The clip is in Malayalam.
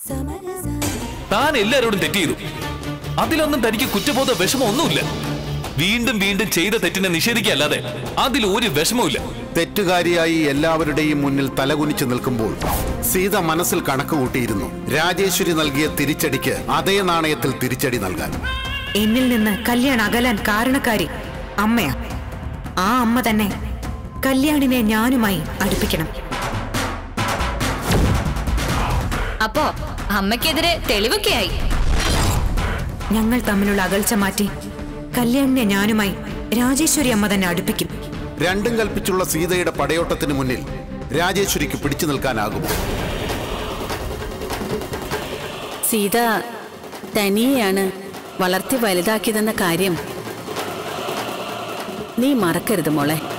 താൻ എല്ലാരോടും തെറ്റ് ചെയ്തു അതിലൊന്നും തനിക്ക് കുറ്റബോധ വിഷമം ഒന്നുമില്ല വീണ്ടും വീണ്ടും ചെയ്ത തെറ്റിനെ നിഷേധിക്കല്ലാതെ അതിൽ ഒരു വിഷമവുമില്ല തെറ്റുകാരിയായി എല്ലാവരുടെയും മുന്നിൽ തലകുനിച്ചു നിൽക്കുമ്പോൾ സീത മനസ്സിൽ കണക്ക് കൂട്ടിയിരുന്നു രാജേശ്വരി നൽകിയ തിരിച്ചടിക്ക് അതേ നാണയത്തിൽ തിരിച്ചടി നൽകാൻ എന്നിൽ നിന്ന് കല്യാൺ അകലാൻ കാരണക്കാരി അമ്മയാ ആ അമ്മ തന്നെ കല്യാണിനെ ഞാനുമായി അടുപ്പിക്കണം അപ്പോ അമ്മയ്ക്കെതിരെ തെളിവൊക്കെയായി ഞങ്ങൾ തമ്മിലുള്ള അകൽച്ച മാറ്റി കല്യാണിനെ ഞാനുമായി രാജേശ്വരി അമ്മ തന്നെ അടുപ്പിക്കും രണ്ടും കൽപ്പിച്ചുള്ള സീതയുടെ പടയോട്ടത്തിന് മുന്നിൽ രാജേശ്വരിക്ക് പിടിച്ചു നിൽക്കാനാകുമോ സീത തനിയെയാണ് വളർത്തി വലുതാക്കിയതെന്ന കാര്യം നീ മറക്കരുത് മോളെ